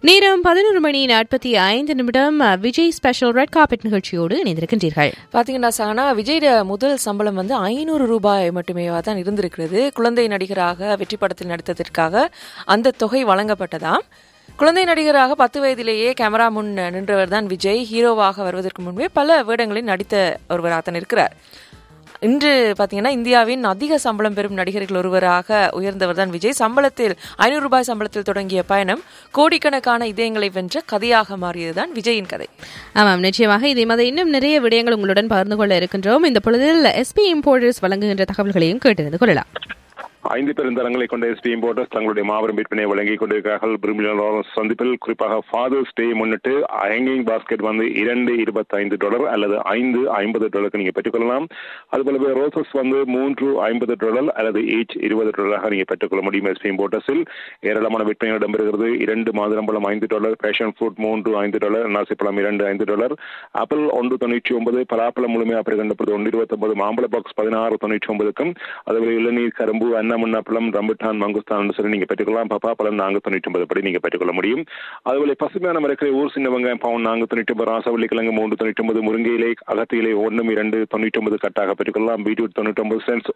நேரம் பதினொரு மணி நாற்பத்தி ஐந்து நிமிடம் அஹ், விஜய் ஸ்பெஷல் ரெட் கார்பெட் நிகழ்ச்சியோடு இணைந்திருக்கின்றீர்கள் பாத்தீங்கன்னா சானா விஜயோட முதல் சம்பளம் வந்து ஐநூறு ரூபாய் மட்டுமே தான் இருந்திருக்கிறது குழந்தை நடிகராக வெற்றி படத்தில் நடித்ததற்காக அந்த தொகை வழங்கப்பட்டதாம் குழந்தை நடிகராக பத்து வயதிலேயே கேமரா முன் நின்றவர் தான் விஜய் ஹீரோவாக வருவதற்கு முன்பே பல வேடங்களில் நடித்த ஒருவராக தான் இருக்கிறார் இன்று பாத்தீங்கன்னா இந்தியாவின் அதிக சம்பளம் பெறும் நடிகர்கள் ஒருவராக உயர்ந்தவர் தான் விஜய் சம்பளத்தில் ஐநூறு ரூபாய் சம்பளத்தில் தொடங்கிய பயணம் கோடிக்கணக்கான இதயங்களை வென்ற கதையாக மாறியதுதான் விஜயின் கதை ஆமாம் நிச்சயமாக இதே மாதிரி இன்னும் நிறைய விடயங்கள் உங்களுடன் பகிர்ந்து கொள்ள இருக்கின்றோம் இந்த பொழுதில் எஸ்பி இம்போர்ட்டர்ஸ் வழங்குகின்ற தகவல்களையும் கேட்டறிந்து கொள்ளலாம் ஐந்து பெருந்தரங்களை கொண்ட எஸ்டி இம்போர்ட்டர்ஸ் தங்களுடைய மாபெரும் விற்பனையை வழங்கிக் கொண்டிருக்கிறார்கள் பிரிமிலியன் லாரன்ஸ் சந்திப்பில் குறிப்பாக ஃபாதர்ஸ் டே முன்னிட்டு ஹேங்கிங் பாஸ்கெட் வந்து இரண்டு இருபத்தைந்து டாலர் அல்லது ஐந்து ஐம்பது டாலருக்கு நீங்க பெற்றுக்கொள்ளலாம் அதுபோலவே ரோசஸ் வந்து மூன்று ஐம்பது டாலர் அல்லது ஈச் இருபது டாலராக நீங்க பெற்றுக்கொள்ள முடியும் எஸ்பி இம்போர்ட்டர்ஸில் ஏராளமான விற்பனை இடம்பெறுகிறது இரண்டு மாதுளம்பழம் ஐந்து டாலர் பேஷன் ஃப்ரூட் மூன்று ஐந்து டாலர் நாசிப்பழம் இரண்டு ஐந்து டாலர் ஆப்பிள் ஒன்று தொண்ணூற்றி ஒன்பது பலாப்பழம் முழுமையாக பெறுகின்றபோது ஒன்று இருபத்தொன்பது மாம்பழ பாக்ஸ் பதினாறு தொண்ணூற்றி ஒன்பதுக்கும் அதுபோல இளநீர் கரும்பு அன்னமுன்னா பழம் ரம்புட்டான் மங்குஸ்தான் சொல்லி நீங்க பெற்றுக்கொள்ளலாம் பப்பா பழம் நான்கு தொண்ணூற்றி ஒன்பது படி நீங்க பெற்றுக்கொள்ள முடியும் அதுபோல பசுமையான மரக்கிற ஊர் சின்ன வெங்காயம் பவுன் நான்கு தொண்ணூற்றி ஒன்பது ராசவள்ளி கிழங்கு மூன்று தொண்ணூற்றி ஒன்பது முருங்கை இலை அகத்தி இலை ஒன்றும் இரண்டு தொண்ணூற்றி ஒன்பது கட்டாக பெற்றுக்கொள்ளலாம் பீட்ரூட் தொண்ணூற்றி ஒன்பது சென்ஸ்